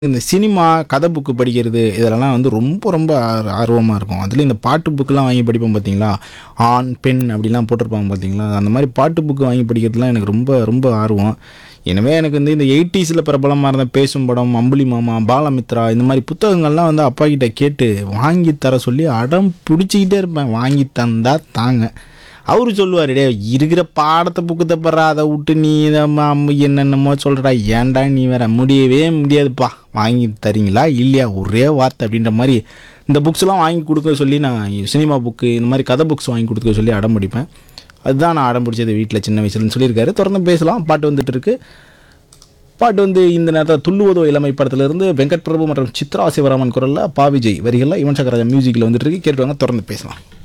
இந்த சினிமா கதை புக்கு படிக்கிறது இதெல்லாம் வந்து ரொம்ப ரொம்ப ஆர்- ஆர்வமா இருக்கும் அதுலேயும் இந்த பாட்டு புக்கெலாம் வாங்கி படிப்போம் பார்த்தீங்களா ஆண் பெண் அப்படிலாம் போட்டிருப்பாங்க பார்த்தீங்களா அந்த மாதிரி பாட்டு புக்கு வாங்கி படிக்கிறதுலாம் எனக்கு ரொம்ப ரொம்ப ஆர்வம் எனவே எனக்கு வந்து இந்த எயிட்டிஸில் பிரபலமாக இருந்த பேசும் படம் அம்புலி மாமா பாலமித்ரா இந்த மாதிரி புத்தகங்கள்லாம் வந்து அப்பா கிட்ட கேட்டு வாங்கி தர சொல்லி அடம் பிடிச்சிக்கிட்டே இருப்பேன் வாங்கி தந்தா தாங்க அவரு சொல்லுவார் டே இருக்கிற பாடத்தை புக்கு தப்புறா அதை விட்டு நீ இதை ம- ம- என்னென்னமோ சொல்கிறா ஏன்டா நீ வேற முடியவே முடியாதுப்பா வாங்கி தரீங்களா இல்லையா ஒரே வார்த்தை அப்படின்ற மாதிரி இந்த புக்ஸ்லாம் வாங்கி கொடுக்க சொல்லி நான் சினிமா புக்கு இந்த மாதிரி கதை புக்ஸ் வாங்கி கொடுக்க சொல்லி அடம் பிடிப்பேன் அதுதான் நான் அடம் பிடிச்சது வீட்டில் சின்ன வயசுலன்னு சொல்லியிருக்காரு தொடர்ந்து பேசலாம் பாட்டு வந்துட்டு இருக்கு பாட்டு வந்து இந்த நேரத்தில் துள்ளுவதோ இளமை படத்திலிருந்து வெங்கட் பிரபு மற்றும் சித்ரா சிவராமன் குரலில் பாவிஜய் வரிகளில் யுவன் சக்கராஜா மியூசிக்கில் வந்துட்டு இருக்கு கேட்டுவாங்க தொடர்ந்து பேசலாம்